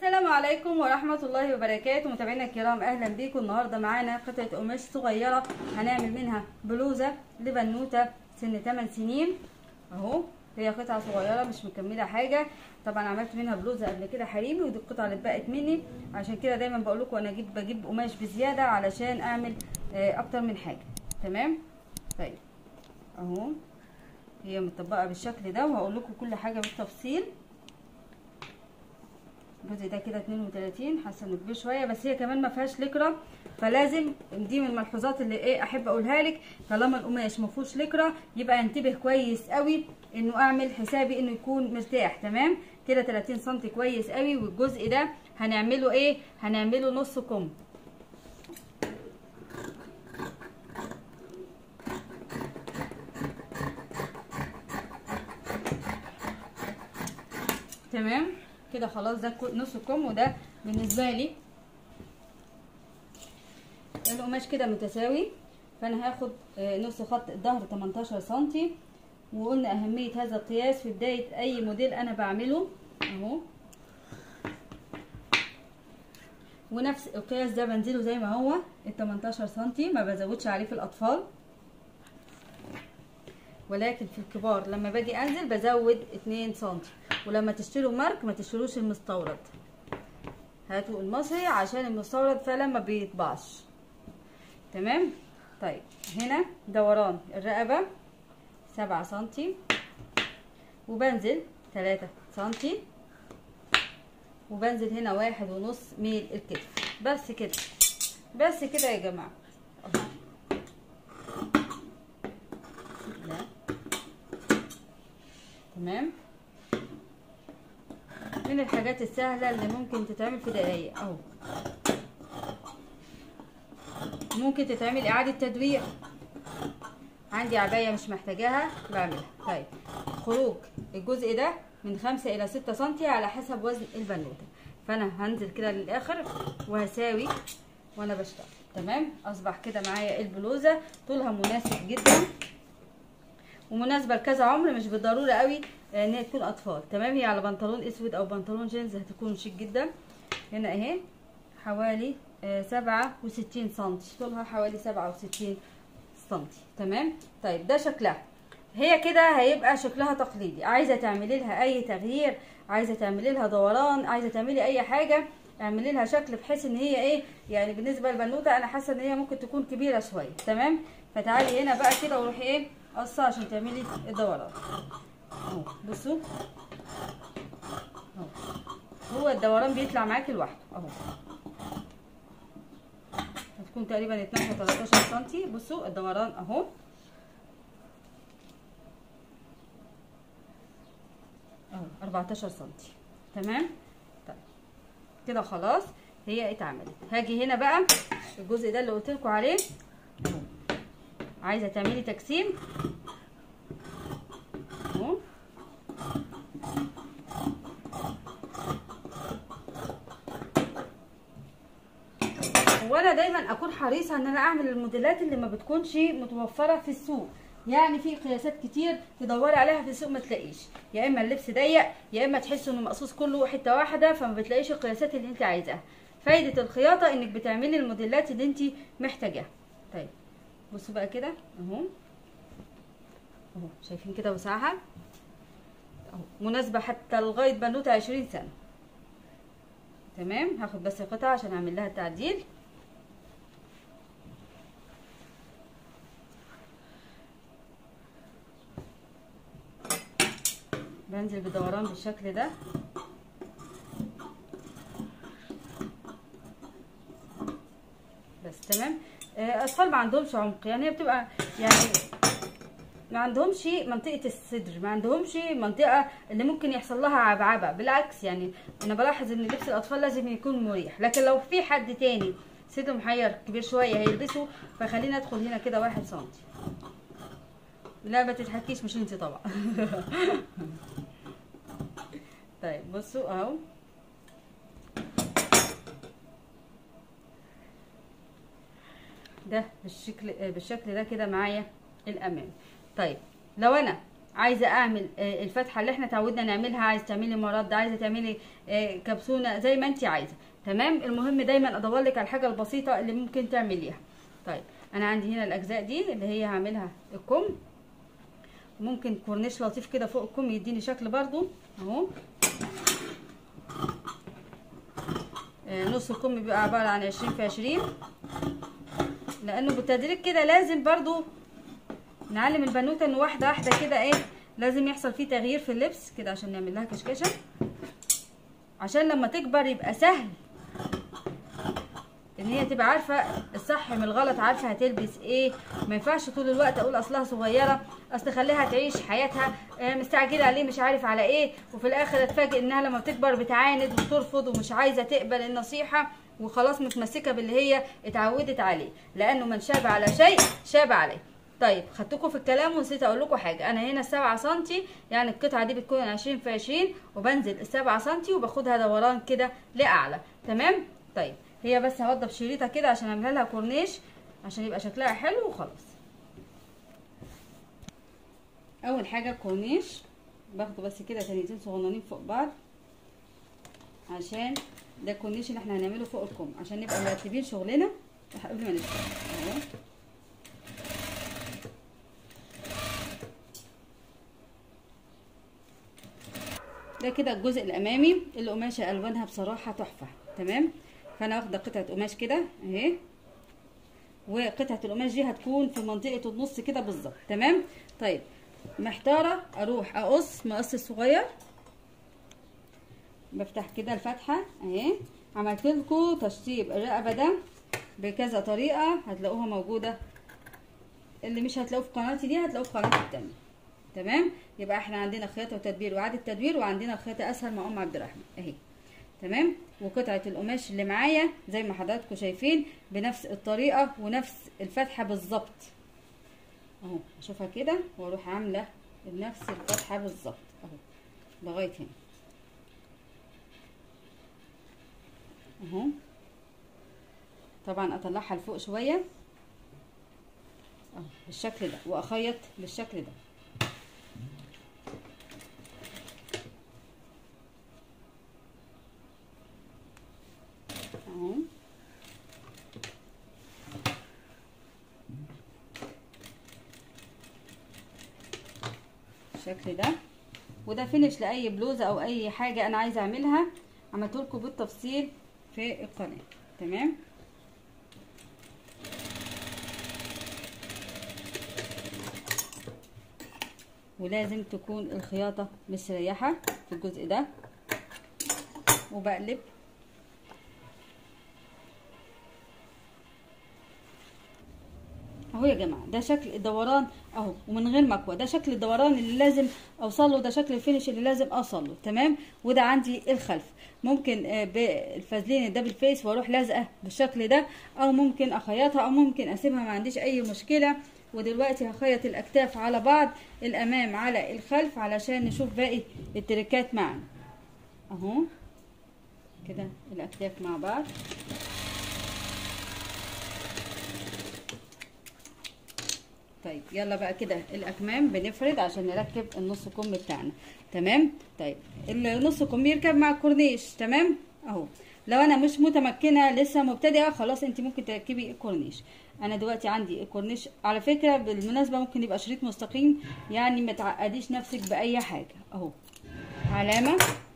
السلام عليكم ورحمة الله وبركاته متابعينا الكرام اهلا بيكم النهارده معانا قطعة قماش صغيرة هنعمل منها بلوزة لبنوتة سن 8 سنين اهو هي قطعة صغيرة مش مكملة حاجة طبعا عملت منها بلوزة قبل كده حريمي ودي القطعة اللي اتبقت مني عشان كده دايما بقول لكم انا اجيب بجيب قماش بزيادة علشان اعمل آه، اكتر من حاجة تمام طيب اهو هي متطبقة بالشكل ده وهقول لكم كل حاجة بالتفصيل الجزء ده كده 32 حاسه انه كبير شويه بس هي كمان ما فيهاش لكرة فلازم دي من الملحوظات اللي ايه احب اقولها لك طالما القماش ما فيهوش لكرة يبقى انتبه كويس قوي انه اعمل حسابي انه يكون مرتاح تمام كده 30 سم كويس قوي والجزء ده هنعمله ايه هنعمله نص كم تمام كده خلاص ده نص كم وده بالنسبه لي القماش كده متساوي فانا هاخد نص خط الظهر 18 سنتي وقلنا اهميه هذا القياس في بدايه اي موديل انا بعمله اهو ونفس القياس ده بنزله زي ما هو ال 18 سنتي ما بزودش عليه في الاطفال ولكن في الكبار لما باجي انزل بزود 2 سنتي ولما تشتروا مارك ما تشتروش المستورد هاتوا المصري عشان المستورد فعلا ما بيطبعش تمام طيب هنا دوران الرقبه سبعة سنتي وبنزل تلاتة سنتي وبنزل هنا واحد ونص ميل الكتف بس كده بس كده يا جماعه تمام من الحاجات السهله اللي ممكن تتعمل في دقايق اهو ممكن تتعمل اعاده تدوير عندي عبايه مش محتاجاها بعملها طيب خروج الجزء ده من خمسة الى ستة سنتي على حسب وزن البنوته فانا هنزل كده للاخر وهساوي وانا بشتغل تمام اصبح كده معايا البلوزه طولها مناسب جدا ومناسبه لكذا عمر مش بالضروره قوي ان هي تكون اطفال تمام هي على بنطلون اسود او بنطلون جينز هتكون شيك جدا هنا اهي حوالي سبعة وستين سنتي طولها حوالي سبعة وستين سنتي تمام طيب ده شكلها هي كده هيبقى شكلها تقليدي عايزه تعملي لها اي تغيير عايزه تعملي لها دوران عايزه تعملي اي حاجه اعملي لها شكل بحيث ان هي ايه يعني بالنسبه للبنوته انا حاسه ان هي ممكن تكون كبيره شويه تمام فتعالي هنا بقى كده وروحي ايه قصه عشان تعملي الدوران اهو بصوا اهو هو الدوران بيطلع معاكي لوحده اهو هتكون تقريبا 12 13 سنتي بصوا الدوران اهو اهو 14 سنتي تمام طيب كده خلاص هي اتعملت هاجي هنا بقى الجزء ده اللي قلت لكم عليه اهو عايزه تعملي تجسيم اهو وانا دايما اكون حريصه ان انا اعمل الموديلات اللي ما بتكونش متوفره في السوق يعني في قياسات كتير تدوري عليها في السوق ما تلاقيش يا اما اللبس ضيق يا اما تحسوا انه مقصوص كله حته واحده فما بتلاقيش القياسات اللي انت عايزاها فايده الخياطه انك بتعملي الموديلات اللي انت محتاجاها طيب بصوا بقى كده اهو اهو شايفين كده وسعها اهو مناسبه حتى لغايه بنوته 20 سنه تمام هاخد بس قطعه عشان اعمل لها تعديل بنزل بدوران بالشكل ده بس تمام اطفال ما عندهمش عمق يعني هي بتبقى يعني ما عندهمش منطقه الصدر ما عندهمش منطقه اللي ممكن يحصل لها عبعبه بالعكس يعني انا بلاحظ ان لبس الاطفال لازم يكون مريح لكن لو في حد تاني صدره محير كبير شويه هيلبسه فخلينا ادخل هنا كده واحد سنتي لا ما تضحكيش مش انت طبعا طيب بصوا اهو ده بالشكل بالشكل ده كده معايا الامام طيب لو انا عايزه اعمل آه، الفتحه اللي احنا تعودنا نعملها عايزه تعملي مرد عايزه تعملي آه، كبسونه زي ما انت عايزه تمام المهم دايما ادور لك على الحاجه البسيطه اللي ممكن تعمليها طيب انا عندي هنا الاجزاء دي اللي هي هعملها الكم ممكن كورنيش لطيف كده فوق الكم يديني شكل برضو اهو آه، نص الكم بيبقى عباره عن عشرين في عشرين لانه بالتدريج كده لازم برضو نعلم البنوته ان واحده واحده كده ايه لازم يحصل فيه تغيير في اللبس كده عشان نعمل لها كشكشه عشان لما تكبر يبقى سهل ان هي تبقى عارفه الصح من الغلط عارفه هتلبس ايه ما ينفعش طول الوقت اقول اصلها صغيره اصل خليها تعيش حياتها آه، مستعجله عليه مش عارف على ايه وفي الاخر اتفاجئ انها لما بتكبر بتعاند وترفض ومش عايزه تقبل النصيحه وخلاص متمسكه باللي هي اتعودت عليه لانه من شاب على شيء شاب عليه طيب خدتكم في الكلام ونسيت اقول لكم حاجه انا هنا السبعة سنتي يعني القطعه دي بتكون عشرين في عشرين وبنزل السبعة سنتي وباخدها دوران كده لاعلى تمام طيب هي بس هوضب شريطه كده عشان اعملها لها كورنيش عشان يبقى شكلها حلو وخلاص اول حاجه كورنيش باخده بس كده تنيتين صغننين فوق بعض عشان ده الكورنيش اللي احنا هنعمله فوق الكم عشان نبقى مرتبين شغلنا قبل ما نشتغل اهو ده كده الجزء الامامي القماشه الوانها بصراحه تحفه تمام فانا واخده قطعه قماش كده اهي وقطعه القماش دي هتكون في منطقه النص كده بالظبط تمام طيب محتاره اروح اقص مقص صغير بفتح كده الفتحه اهي عملت لكم تشطيب الرقبه ده بكذا طريقه هتلاقوها موجوده اللي مش هتلاقوه في قناتي دي هتلاقوه في قناتي التانية تمام يبقى احنا عندنا خياطه وتدبير واعاده تدوير وعندنا خياطه اسهل مع ام عبد الرحمن اهي تمام وقطعه القماش اللي معايا زي ما حضراتكم شايفين بنفس الطريقه ونفس الفتحه بالظبط اهو اشوفها كده واروح عامله بنفس الفتحه بالظبط اهو لغايه هنا اهو طبعا اطلعها لفوق شويه اهو بالشكل ده واخيط بالشكل ده اهو بالشكل ده وده فينش لاي بلوزه او اي حاجه انا عايزه اعملها عملت لكم بالتفصيل في القناه تمام ولازم تكون الخياطه مستريحه في الجزء ده وبقلب اهو يا جماعه ده شكل الدوران اهو ومن غير مكوى ده شكل الدوران اللي لازم اوصل له ده شكل الفينش اللي لازم اوصل له تمام وده عندي الخلف ممكن آه، بالفازلين الدبل فيس واروح لازقه بالشكل ده او ممكن اخيطها او ممكن اسيبها ما عنديش اي مشكله ودلوقتي هخيط الاكتاف على بعض الامام على الخلف علشان نشوف باقي التركات معنا اهو كده الاكتاف مع بعض طيب يلا بقى كده الاكمام بنفرد عشان نركب النص كم بتاعنا تمام طيب النص كم يركب مع الكورنيش تمام اهو لو انا مش متمكنه لسه مبتدئه خلاص انت ممكن تركبي الكورنيش انا دلوقتي عندي الكورنيش على فكره بالمناسبه ممكن يبقى شريط مستقيم يعني ما تعقديش نفسك باي حاجه اهو علامه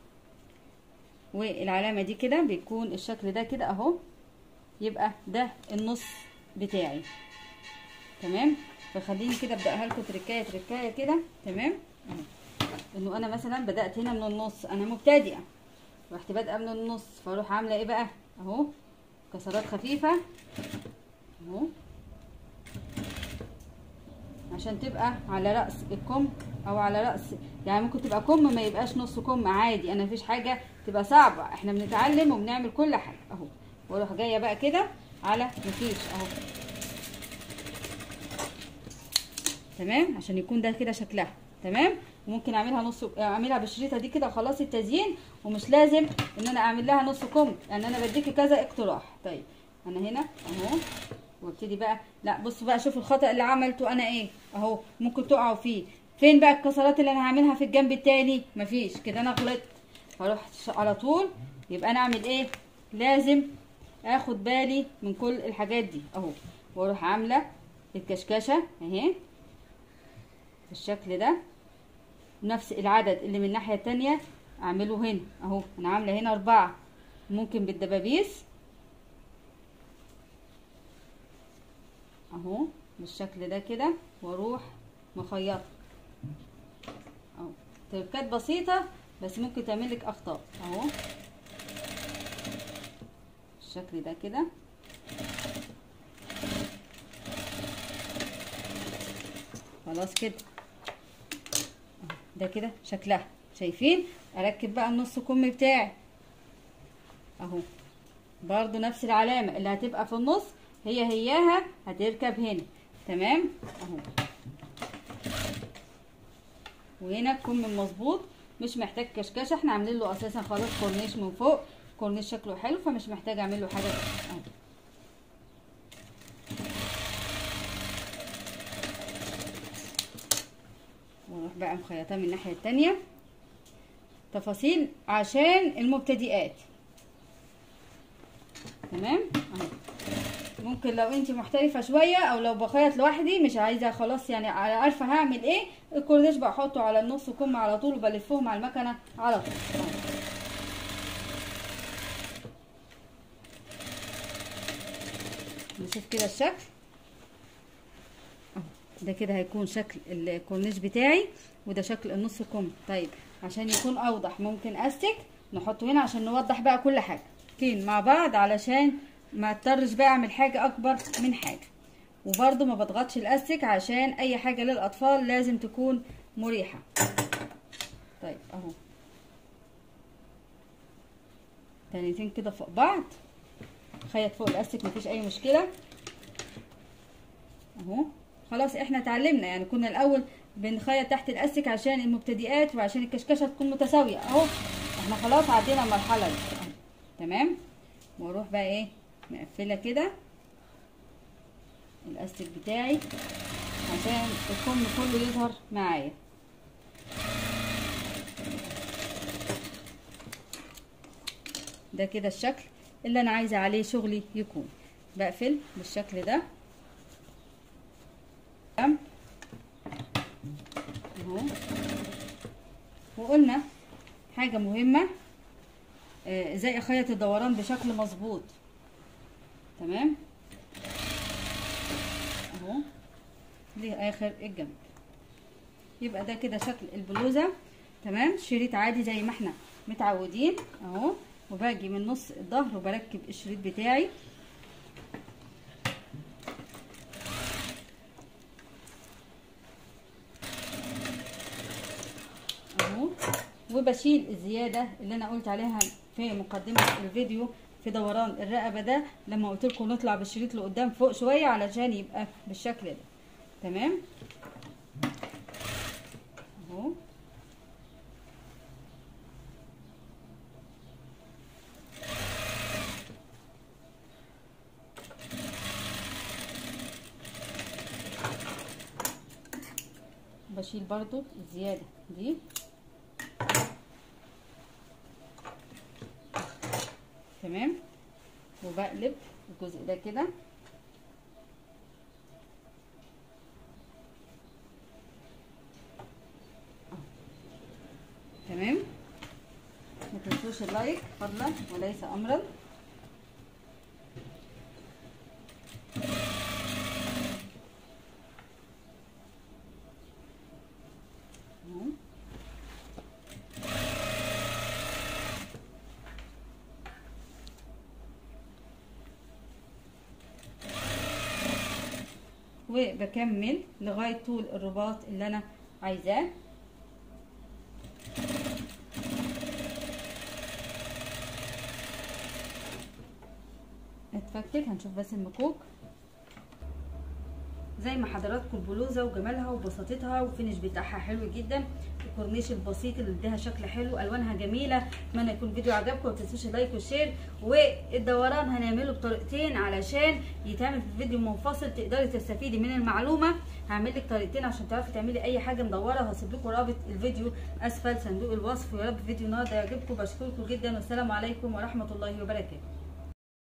والعلامه دي كده بيكون الشكل ده كده اهو يبقى ده النص بتاعي تمام فخليني كده ابداها لكم تركايه تركايه كده تمام اهو انه انا مثلا بدات هنا من النص انا مبتدئه رحت بادئه من النص فاروح عامله ايه بقى اهو كسرات خفيفه اهو عشان تبقى على راس الكم او على راس يعني ممكن تبقى كم ما يبقاش نص كم عادي انا مفيش حاجه تبقى صعبه احنا بنتعلم وبنعمل كل حاجه اهو واروح جايه بقى كده على مفيش اهو تمام عشان يكون ده كده شكلها تمام وممكن اعملها نص اعملها بالشريطه دي كده وخلاص التزيين ومش لازم ان انا اعمل لها نص كم لان انا بديكي كذا اقتراح طيب انا هنا اهو وابتدي بقى لا بصوا بقى شوفوا الخطا اللي عملته انا ايه اهو ممكن تقعوا فيه فين بقى الكسرات اللي انا هعملها في الجنب التاني مفيش كده انا غلطت هروح على طول يبقى انا اعمل ايه لازم اخد بالي من كل الحاجات دي اهو واروح عامله الكشكشه اهي بالشكل ده نفس العدد اللي من الناحيه التانية اعمله هنا اهو انا عامله هنا اربعة ممكن بالدبابيس اهو بالشكل ده كده واروح مخيطه اهو تركات بسيطه بس ممكن تعمل لك اخطاء اهو بالشكل ده كده خلاص كده ده كده شكلها شايفين اركب بقى النص كم بتاعي اهو برضو نفس العلامة اللي هتبقى في النص هي هياها هتركب هنا تمام اهو وهنا الكم مظبوط مش محتاج كشكشه احنا عاملين له اساسا خلاص كورنيش من فوق كورنيش شكله حلو فمش محتاج اعمل له حاجه اهو واروح بقى مخيطاه من الناحيه التانية تفاصيل عشان المبتدئات تمام اهو ممكن لو انت محترفه شويه او لو بخيط لوحدي مش عايزه خلاص يعني عارفه هعمل ايه الكورنيش بحطه على النص كم على طول وبلفهم على المكنه على طول اهو. نشوف كده الشكل اهو ده كده هيكون شكل الكورنيش بتاعي وده شكل النص كم طيب عشان يكون اوضح ممكن استك نحطه هنا عشان نوضح بقى كل حاجه كين مع بعض علشان ما اضطرش بقى اعمل حاجه اكبر من حاجه وبرده ما بضغطش الاستك عشان اي حاجه للاطفال لازم تكون مريحه طيب اهو تانيتين كده فوق بعض خيط فوق الاستك مفيش اي مشكله اهو خلاص احنا اتعلمنا يعني كنا الاول بنخيط تحت الاستك عشان المبتدئات وعشان الكشكشه تكون متساويه اهو احنا خلاص عدينا المرحله دي اهو تمام واروح بقى ايه مقفله كده الاستك بتاعي عشان الكم كله يظهر معايا ده كده الشكل اللي انا عايزه عليه شغلي يكون بقفل بالشكل ده تمام اهو وقلنا حاجه مهمه آه ازاي اخيط الدوران بشكل مظبوط تمام اهو دي اخر الجنب يبقى ده كده شكل البلوزه تمام شريط عادي زي ما احنا متعودين اهو وباجي من نص الظهر وبركب الشريط بتاعي اهو وبشيل الزياده اللي انا قلت عليها في مقدمه الفيديو في دوران الرقبه ده لما قلت لكم نطلع بالشريط لقدام فوق شويه علشان يبقى بالشكل ده تمام اهو بشيل برضو الزياده دي تمام وبقلب الجزء ده كده تمام ما تنسوش اللايك فضلا وليس امرا وبكمل لغاية طول الرباط اللي انا عايزاه اتفكك هنشوف بس المكوك زي ما حضراتكم البلوزه وجمالها وبساطتها والفينش بتاعها حلو جدا الكورنيش البسيط اللي اداها شكل حلو الوانها جميله اتمنى يكون الفيديو عجبكم وما تنسوش اللايك والشير والدوران هنعمله بطريقتين علشان يتعمل في فيديو منفصل تقدري تستفيدي من المعلومه هعمل لك طريقتين عشان تعرفي تعملي اي حاجه مدوره وهسيب لكم رابط الفيديو اسفل صندوق الوصف ويا رب فيديو النهارده يعجبكم بشكركم جدا والسلام عليكم ورحمه الله وبركاته